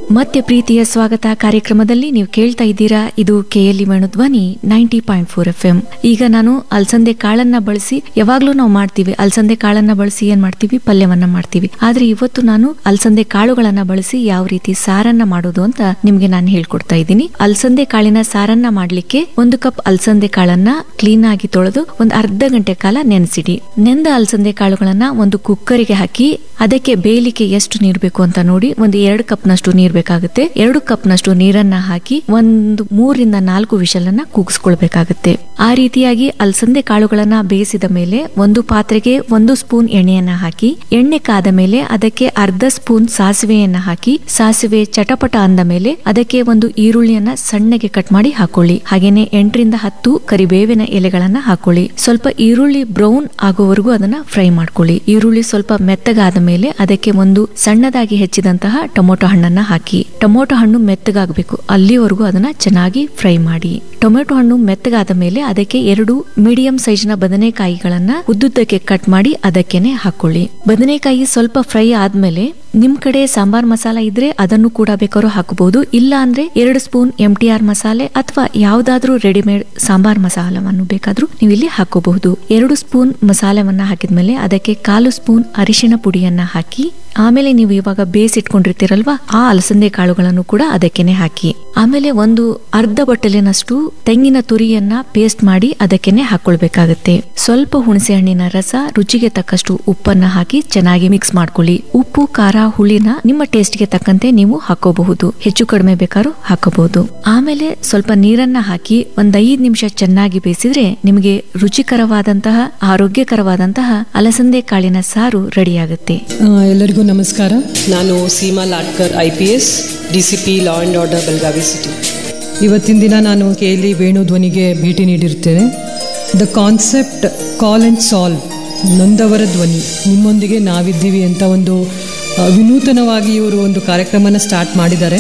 ಮತ್ತೆ ಪ್ರೀತಿಯ ಸ್ವಾಗತ ಕಾರ್ಯಕ್ರಮದಲ್ಲಿ ನೀವು ಕೇಳ್ತಾ ಇದ್ದೀರಾ ಇದು KLE Dhwani ninety point four F M ಈಗ ನಾನು ಅಲಸಂದೆ ಕಾಳನ್ನ ಬಳಸಿ ಯಾವಾಗ್ಲೂ ನಾವು ಮಾಡ್ತೀವಿ ಅಲಸಂದೆ ಕಾಳನ್ನ ಬಳಸಿ ಏನ್ ಮಾಡ್ತೀವಿ ಪಲ್ಯವನ್ನ ಮಾಡ್ತೀವಿ ಆದ್ರೆ ಇವತ್ತು ನಾನು ಅಲಸಂದೆ ಕಾಳುಗಳನ್ನ ಬಳಸಿ ಯಾವ ರೀತಿ ಸಾರನ್ನ ಮಾಡೋದು ಅಂತ ನಿಮ್ಗೆ ನಾನು ಹೇಳ್ಕೊಡ್ತಾ ಇದ್ದೀನಿ ಅಲಸಂದೆ ಕಾಳಿನ ಸಾರನ್ನ ಮಾಡ್ಲಿಕ್ಕೆ ಒಂದು ಕಪ್ ಅಲಸಂದೆ ಕಾಳನ್ನ ಕ್ಲೀನ್ ಆಗಿ ತೊಳೆದು ಒಂದು ಅರ್ಧ ಗಂಟೆ ಕಾಲ ನೆನೆಸಿಡಿ ನೆಂದ ಅಲಸಂದೆ ಕಾಳುಗಳನ್ನ ಒಂದು ಕುಕ್ಕರಿಗೆ ಹಾಕಿ ಅದಕ್ಕೆ ಬೇಯಲಿಕ್ಕೆ ಎಷ್ಟು ನೀರು ಬೇಕು ಅಂತ ನೋಡಿ ಒಂದು ಎರಡು ಕಪ್ನಷ್ಟು ನೀರ್ ಬೇಕಾಗುತ್ತೆ ಎರಡು ಕಪ್ನಷ್ಟು ನೀರನ್ನ ಹಾಕಿ ಒಂದು ಮೂರಿಂದ ನಾಲ್ಕು ವಿಷಲನ್ನ ಕೂಗಿಸ್ಕೊಳ್ಬೇಕಾಗುತ್ತೆ ಆ ರೀತಿಯಾಗಿ ಅಲಸಂದೆ ಕಾಳುಗಳನ್ನ ಬೇಯಿಸಿದ ಮೇಲೆ ಒಂದು ಪಾತ್ರೆಗೆ ಒಂದು ಸ್ಪೂನ್ ಎಣ್ಣೆಯನ್ನ ಹಾಕಿ ಎಣ್ಣೆ ಕಾದ ಮೇಲೆ ಅದಕ್ಕೆ ಅರ್ಧ ಸ್ಪೂನ್ ಸಾಸಿವೆಯನ್ನ ಹಾಕಿ ಸಾಸಿವೆ ಚಟಪಟ ಅಂದ ಮೇಲೆ ಅದಕ್ಕೆ ಒಂದು ಈರುಳ್ಳಿಯನ್ನ ಸಣ್ಣಗೆ ಕಟ್ ಮಾಡಿ ಹಾಕೊಳ್ಳಿ ಹಾಗೇನೆ ಎಂಟರಿಂದ ಹತ್ತು ಕರಿಬೇವಿನ ಎಲೆಗಳನ್ನ ಹಾಕೊಳ್ಳಿ ಸ್ವಲ್ಪ ಈರುಳ್ಳಿ ಬ್ರೌನ್ ಆಗೋವರೆಗೂ ಅದನ್ನ ಫ್ರೈ ಮಾಡ್ಕೊಳ್ಳಿ ಈರುಳ್ಳಿ ಸ್ವಲ್ಪ ಮೆತ್ತಗಾದ ಮೇಲೆ ಅದಕ್ಕೆ ಒಂದು ಸಣ್ಣದಾಗಿ ಹೆಚ್ಚಿದಂತಹ ಟೊಮೊಟೊ ಹಣ್ಣನ್ನ ಹಾಕಿ ಟೊಮೊಟೊ ಹಣ್ಣು ಮೆತ್ತಗಾಗಬೇಕು ಅಲ್ಲಿವರೆಗೂ ಅದನ್ನ ಚೆನ್ನಾಗಿ ಫ್ರೈ ಮಾಡಿ ಟೊಮೆಟೊ ಹಣ್ಣು ಮೆತ್ತಗಾದ ಮೇಲೆ ಅದಕ್ಕೆ ಎರಡು ಮೀಡಿಯಂ ಸೈಜ್ನ ಬದನೆಕಾಯಿಗಳನ್ನ ಉದ್ದುದ್ದಕ್ಕೆ ಕಟ್ ಮಾಡಿ ಅದಕ್ಕೆನೆ ಹಾಕೊಳ್ಳಿ ಬದನೆಕಾಯಿ ಸ್ವಲ್ಪ ಫ್ರೈ ಆದ್ಮೇಲೆ ನಿಮ್ ಕಡೆ ಸಾಂಬಾರ್ ಮಸಾಲ ಇದ್ರೆ ಅದನ್ನು ಕೂಡ ಬೇಕಾದ್ರೂ ಹಾಕಬಹುದು ಇಲ್ಲ ಅಂದ್ರೆ ಎರಡು ಸ್ಪೂನ್ ಎಂ ಟಿ ಆರ್ ಮಸಾಲೆ ಅಥವಾ ಯಾವ್ದಾದ್ರೂ ರೆಡಿಮೇಡ್ ಸಾಂಬಾರ್ ಮಸಾಲವನ್ನು ಬೇಕಾದ್ರೂ ನೀವು ಇಲ್ಲಿ ಹಾಕೋಬಹುದು ಎರಡು ಸ್ಪೂನ್ ಮಸಾಲೆವನ್ನ ಹಾಕಿದ್ಮೇಲೆ ಅದಕ್ಕೆ ಕಾಲು ಸ್ಪೂನ್ ಅರಿಶಿಣ ಪುಡಿಯನ್ನ ಹಾಕಿ ಆಮೇಲೆ ನೀವು ಇವಾಗ ಬೇಯಿಸಿಟ್ಕೊಂಡಿರ್ತೀರಲ್ವಾ ಆ ಅಲಸಂದೆ ಕಾಳುಗಳನ್ನು ಕೂಡ ಅದಕ್ಕೆನೆ ಹಾಕಿ ಆಮೇಲೆ ಒಂದು ಅರ್ಧ ಬಟ್ಟಲಿನಷ್ಟು ತೆಂಗಿನ ತುರಿಯನ್ನ ಪೇಸ್ಟ್ ಮಾಡಿ ಅದಕ್ಕೆನೆ ಹಾಕೊಳ್ಬೇಕಾಗತ್ತೆ ಸ್ವಲ್ಪ ಹುಣಸೆ ಹಣ್ಣಿನ ರಸ ರುಚಿಗೆ ತಕ್ಕಷ್ಟು ಉಪ್ಪನ್ನ ಹಾಕಿ ಚೆನ್ನಾಗಿ ಮಿಕ್ಸ್ ಮಾಡ್ಕೊಳ್ಳಿ ಉಪ್ಪು ಖಾರ ಹುಳಿನ ನಿಮ್ಮ ಟೇಸ್ಟ್ಗೆ ತಕ್ಕಂತೆ ನೀವು ಹಾಕೋಬಹುದು ಹೆಚ್ಚು ಕಡಿಮೆ ಬೇಕಾದ್ರೂ ಹಾಕಬಹುದು ಆಮೇಲೆ ಸ್ವಲ್ಪ ನೀರನ್ನ ಹಾಕಿ ಒಂದ್ ಐದ್ ನಿಮಿಷ ಚೆನ್ನಾಗಿ ಬೇಯಿಸಿದ್ರೆ ನಿಮಗೆ ರುಚಿಕರವಾದಂತಹ ಆರೋಗ್ಯಕರವಾದಂತಹ ಅಲಸಂದೆ ಕಾಳಿನ ಸಾರು ರೆಡಿಯಾಗುತ್ತೆ ಆ, ಎಲ್ಲರಿಗೂ ನಮಸ್ಕಾರ ನಾನು Seema Latkar I P S D C P law and order Belagavi city ಇವತ್ತಿನ ದಿನ ನಾನು ಕೆ ಎಲ್ ವೇಣು ಧ್ವನಿಗೆ ಭೇಟಿ ನೀಡಿರ್ತೇನೆ the concept call and solve ನೊಂದವರ ಧ್ವನಿ ನಿಮ್ಮೊಂದಿಗೆ ನಾವಿದ್ದೀವಿ ಅಂತ ಒಂದು ಆ, ವಿನೂತನವಾಗಿ ಇವರು ಒಂದು ಕಾರ್ಯಕ್ರಮನ ಸ್ಟಾರ್ಟ್ ಮಾಡಿದ್ದಾರೆ